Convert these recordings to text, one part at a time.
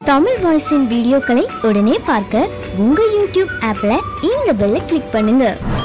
தமிழ் வாய்ஸின் வீடியோக்களை உடனே பார்க்க உங்கள் யூடியூப் ஆப்பில் இந்த பெல்லை கிளிக் பண்ணுங்க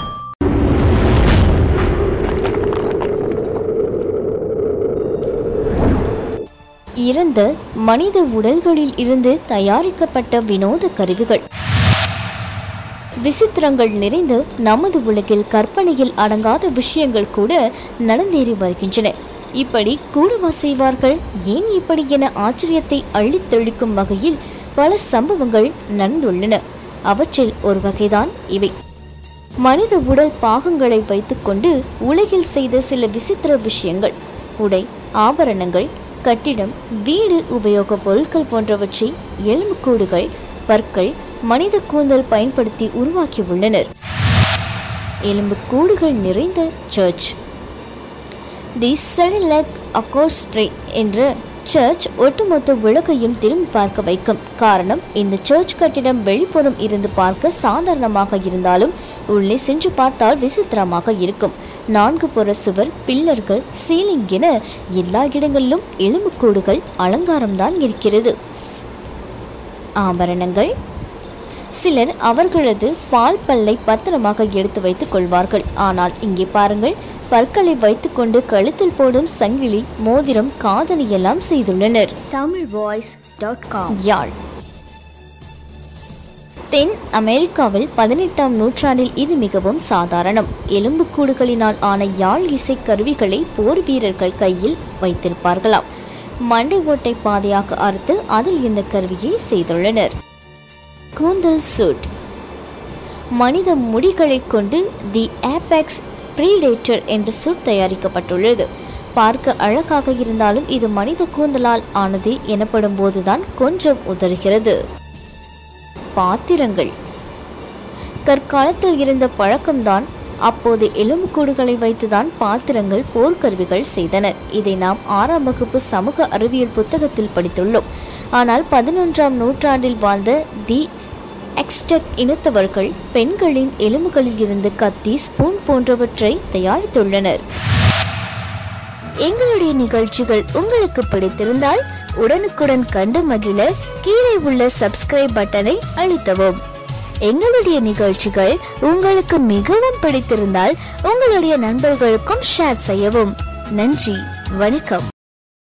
இறந்த மனித உடல்களில் இருந்து தயாரிக்கப்பட்ட வினோத கருவிகள் விசித்திரங்கள் நிறைந்த நமது உலகில் கற்பனையில் அடங்காத விஷயங்கள் கூட நடந்தேறி வருகின்றன இப்படி கூடவா செய்வார்கள் ஏன் இப்படி என ஆச்சரியத்தை அள்ளித் தெளிக்கும் வகையில் பல சம்பவங்கள் நடந்துள்ளன அவற்றில் ஒரு வகைதான் இவை மனித உடல் பாகங்களை வைத்துக்கொண்டு உலகில் செய்த சில விசித்திர விஷயங்கள் உடை ஆபரணங்கள் கட்டிடம் வீடு உபயோகப் பொருட்கள் போன்றவற்றை எலும்புக்கூடுகள் பற்கள் மனித கூந்தல் பயன்படுத்தி உருவாக்கியுள்ளனர் எலும்புக்கூடுகள் நிறைந்த சர்ச் தி செடிலக் அக்கோஸ்ட்ரே என்ற சர்ச் ஒட்டுமொத்த உலகையும் திரும்பி பார்க்க வைக்கும் காரணம் இந்த சர்ச் கட்டிடம் வெளிப்புறம் இருந்து பார்க்க சாதாரணமாக இருந்தாலும் உள்ளே சென்று பார்த்தால் விசித்திரமாக இருக்கும் நான்கு புற சுவர் பில்லர்கள் சீலிங் என எல்லா இடங்களிலும் எலும்புக்கூடுகள் அலங்காரம்தான் இருக்கிறது ஆபரணங்கள் சிலர் அவர்களது பால் பல்லை பத்திரமாக எடுத்து வைத்துக் கொள்வார்கள் ஆனால் இங்கே பாருங்கள் பற்களை வைத்துக்கொண்டு கழுத்தில் போடும் சங்கிலி மோதிரம் காதணி எல்லாம் செய்துள்ளனர் Tamil voice dot com Yarl தென் அமெரிக்காவில் பதினெட்டாம் நூற்றாண்டில் இது மிகவும் சாதாரணம் எலும்புக்கூடுகளினால் ஆன யாழ் இசை கருவிகளை போர் வீரர்கள் கையில் வைத்திருப்பார்களாம் மண்டை ஓட்டை பாதையாக அறுத்து அதில் இந்த கருவியை செய்துள்ளனர் கூந்தல் சூட் மனித முடிகளை கொண்டு தி ஆபெக்ஸ் ப்ரீடேட்டர் என்ற சூட் தயாரிக்கப்பட்டுள்ளது பார்க்க அழகாக இருந்தாலும் இது மனித கூந்தலால் ஆனது எனப்படும் போதுதான் கொஞ்சம் உதறுகிறது பாத்திரங்கள் கற்காலத்தில் இருந்த பழக்கம்தான் அப்போது எலும்புக்கூடுகளை வைத்துதான் பாத்திரங்கள் போர்க்கருவிகள் செய்தனர் இதை நாம் ஆறாம் வகுப்பு சமூக அறிவியல் புத்தகத்தில் படித்துள்ளோம் ஆனால் பதினொன்றாம் நூற்றாண்டில் வாழ்ந்த தி எக்ஸ்டெக் இனத்தவர்கள் பெண்களின் எலும்புகளில் இருந்து கத்தி ஸ்பூன் போன்றவற்றை தயாரித்துள்ளனர் எங்களுடைய நிகழ்ச்சிகள் உங்களுக்கு பிடித்திருந்தால் உடனுக்குடன் கண்டு மகிழ கீழே உள்ள சப்ஸ்கிரைப் பட்டனை அழுத்தவும் எங்களுடைய நிகழ்ச்சிகள் உங்களுக்கு மிகவும் பிடித்திருந்தால் உங்களுடைய நண்பர்களுக்கும் ஷேர் செய்யவும் நன்றி வணக்கம்